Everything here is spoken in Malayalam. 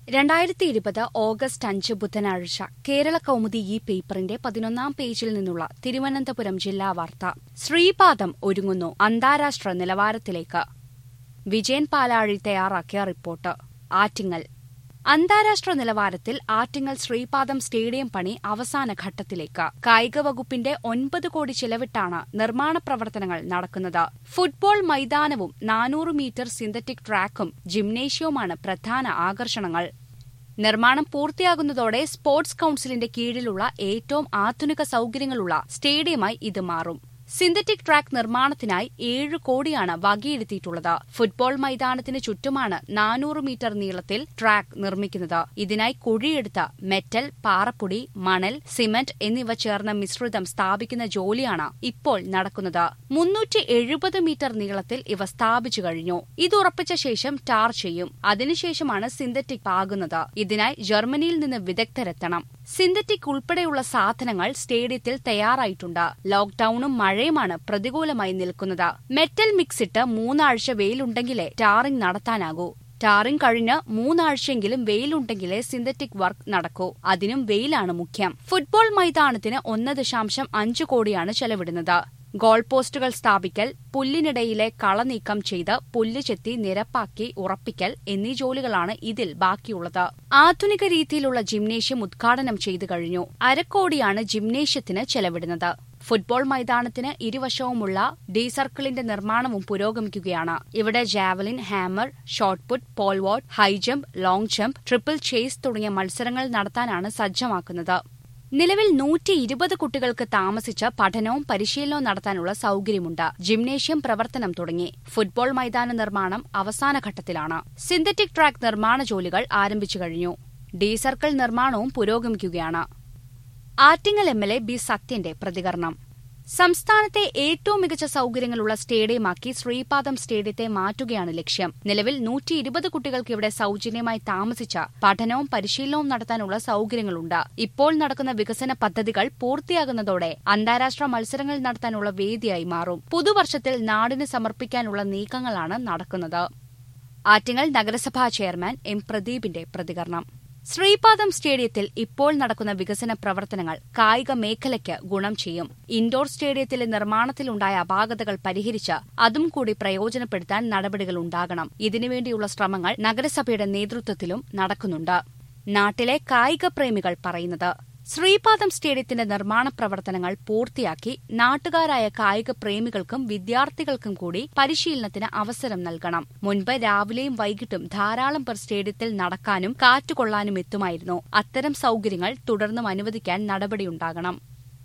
രണ്ടായിരത്തി ഇരുപത് ഓഗസ്റ്റ് അഞ്ച് ബുധനാഴ്ച കേരള കൗമുദി ഈ പേപ്പറിന്റെ പതിനൊന്നാം പേജിൽ നിന്നുള്ള തിരുവനന്തപുരം ജില്ലാ വാർത്ത ശ്രീപാദം ഒരുങ്ങുന്നു അന്താരാഷ്ട്ര നിലവാരത്തിലേക്ക് വിജയൻ പാലാഴി തയ്യാറാക്കിയ റിപ്പോർട്ട് ആറ്റിങ്ങൽ അന്താരാഷ്ട്ര നിലവാരത്തിൽ ആറ്റിങ്ങൽ ശ്രീപാദം സ്റ്റേഡിയം പണി അവസാന ഘട്ടത്തിലേക്ക് കായിക വകുപ്പിന്റെ ഒൻപത് കോടി ചെലവിട്ടാണ് നിർമ്മാണ പ്രവർത്തനങ്ങൾ നടക്കുന്നത് ഫുട്ബോൾ മൈതാനവും നാനൂറ് മീറ്റർ സിന്തറ്റിക് ട്രാക്കും ജിംനേഷ്യവുമാണ് പ്രധാന ആകർഷണങ്ങൾ നിർമ്മാണം പൂർത്തിയാകുന്നതോടെ സ്പോർട്സ് കൌൺസിലിന്റെ കീഴിലുള്ള ഏറ്റവും ആധുനിക സൌകര്യങ്ങളുള്ള സ്റ്റേഡിയമായി ഇത് മാറും സിന്തറ്റിക് ട്രാക്ക് നിർമ്മാണത്തിനായി ഏഴ് കോടിയാണ് വകയിരുത്തിയിട്ടുള്ളത് ഫുട്ബോൾ മൈതാനത്തിന് ചുറ്റുമാണ് നാനൂറ് മീറ്റർ നീളത്തിൽ ട്രാക്ക് നിർമ്മിക്കുന്നത് ഇതിനായി കുഴിയെടുത്ത മെറ്റൽ പാറപ്പൊടി മണൽ സിമന്റ് എന്നിവ ചേർന്ന മിശ്രിതം സ്ഥാപിക്കുന്ന ജോലിയാണ് ഇപ്പോൾ നടക്കുന്നത് മുന്നൂറ്റി എഴുപത് മീറ്റർ നീളത്തിൽ ഇവ സ്ഥാപിച്ചു കഴിഞ്ഞു ഇത് ഉറപ്പിച്ച ശേഷം ടാർ ചെയ്യും അതിനുശേഷമാണ് സിന്തറ്റിക് ആകുന്നത് ഇതിനായി ജർമ്മനിയിൽ നിന്ന് വിദഗ്ധരെത്തണം സിന്തറ്റിക് ഉൾപ്പെടെയുള്ള സാധനങ്ങൾ സ്റ്റേഡിയത്തിൽ തയ്യാറായിട്ടുണ്ട് ലോക്ഡൌണും മഴയുമാണ് പ്രതികൂലമായി നിൽക്കുന്നത് മെറ്റൽ മിക്സിട്ട് മൂന്നാഴ്ച വെയിലുണ്ടെങ്കിലേ ടാറിംഗ് നടത്താനാകൂ ടാറിംഗ് കഴിഞ്ഞ് മൂന്നാഴ്ചയെങ്കിലും വെയിലുണ്ടെങ്കിലേ സിന്തറ്റിക് വർക്ക് നടക്കൂ അതിനും വെയിലാണ് മുഖ്യം ഫുട്ബോൾ മൈതാനത്തിന് ഒന്ന് ദശാംശം അഞ്ച് കോടിയാണ് ചെലവിടുന്നത് ഗോൾ പോസ്റ്റുകൾ സ്ഥാപിക്കൽ പുല്ലിനിടയിലെ കള നീക്കം ചെയ്ത് പുല്ല് ചെത്തി നിരപ്പാക്കി ഉറപ്പിക്കൽ എന്നീ ജോലികളാണ് ഇതിൽ ബാക്കിയുള്ളത് ആധുനിക രീതിയിലുള്ള ജിംനേഷ്യം ഉദ്ഘാടനം ചെയ്തു കഴിഞ്ഞു അരക്കോടിയാണ് ജിംനേഷ്യത്തിന് ചെലവിടുന്നത് ഫുട്ബോൾ മൈതാനത്തിന് ഇരുവശവുമുള്ള ഡി സർക്കിളിന്റെ നിർമ്മാണവും പുരോഗമിക്കുകയാണ് ഇവിടെ javelin hammer shot put pole vault high jump long jump triple chase തുടങ്ങിയ മത്സരങ്ങൾ നടത്താനാണ് സജ്ജമാക്കുന്നത് നിലവിൽ നൂറ്റി ഇരുപത് കുട്ടികൾക്ക് താമസിച്ച് പഠനവും പരിശീലനവും നടത്താനുള്ള സൌകര്യമുണ്ട് ജിംനേഷ്യം പ്രവർത്തനം തുടങ്ങി ഫുട്ബോൾ മൈതാന നിർമ്മാണം അവസാന ഘട്ടത്തിലാണ് സിന്തറ്റിക് ട്രാക്ക് നിർമ്മാണ ജോലികൾ ആരംഭിച്ചു കഴിഞ്ഞു ഡി സർക്കിൾ നിർമ്മാണവും പുരോഗമിക്കുകയാണ് Attingal M L A B സത്യന്റെ പ്രതികരണം സംസ്ഥാനത്തെ ഏറ്റവും മികച്ച സൌകര്യങ്ങളുള്ള സ്റ്റേഡിയമാക്കി ശ്രീപാദം സ്റ്റേഡിയത്തെ മാറ്റുകയാണ് ലക്ഷ്യം നിലവിൽ നൂറ്റി ഇരുപത് കുട്ടികൾക്ക് ഇവിടെ സൌജന്യമായി താമസിച്ച പഠനവും പരിശീലനവും നടത്താനുള്ള സൌകര്യങ്ങളുണ്ട് ഇപ്പോൾ നടക്കുന്ന വികസന പദ്ധതികൾ പൂർത്തിയാകുന്നതോടെ അന്താരാഷ്ട്ര മത്സരങ്ങൾ നടത്താനുള്ള വേദിയായി മാറും പുതുവർഷത്തിൽ നാടിന് സമർപ്പിക്കാനുള്ള നീക്കങ്ങളാണ് നടക്കുന്നത് ആറ്റിങ്ങൽ നഗരസഭാ ചെയർമാൻ എം പ്രദീപിന്റെ പ്രതികരണം ശ്രീപാദം സ്റ്റേഡിയത്തിൽ ഇപ്പോൾ നടക്കുന്ന വികസന പ്രവർത്തനങ്ങൾ കായിക മേഖലയ്ക്ക് ഗുണം ചെയ്യും ഇൻഡോർ സ്റ്റേഡിയത്തിലെ നിർമ്മാണത്തിലുണ്ടായ അപാകതകൾ പരിഹരിച്ച് അതും കൂടി പ്രയോജനപ്പെടുത്താൻ നടപടികൾ ഉണ്ടാകണം ഇതിനുവേണ്ടിയുള്ള ശ്രമങ്ങൾ നഗരസഭയുടെ നേതൃത്വത്തിലും നടക്കുന്നുണ്ട് നാട്ടിലെ കായിക പ്രേമികൾ പറയുന്നത് ശ്രീപാദം സ്റ്റേഡിയത്തിന്റെ നിർമ്മാണ പ്രവർത്തനങ്ങൾ പൂർത്തിയാക്കി നാട്ടുകാരായ കായിക പ്രേമികൾക്കും വിദ്യാർത്ഥികൾക്കും കൂടി പരിശീലനത്തിന് അവസരം നൽകണം മുൻപ് രാവിലെയും വൈകിട്ടും ധാരാളം പേർ സ്റ്റേഡിയത്തിൽ നടക്കാനും കാറ്റുകൊള്ളാനും എത്തുമായിരുന്നു അത്തരം സൌകര്യങ്ങൾ തുടർന്നും അനുവദിക്കാൻ നടപടിയുണ്ടാകണം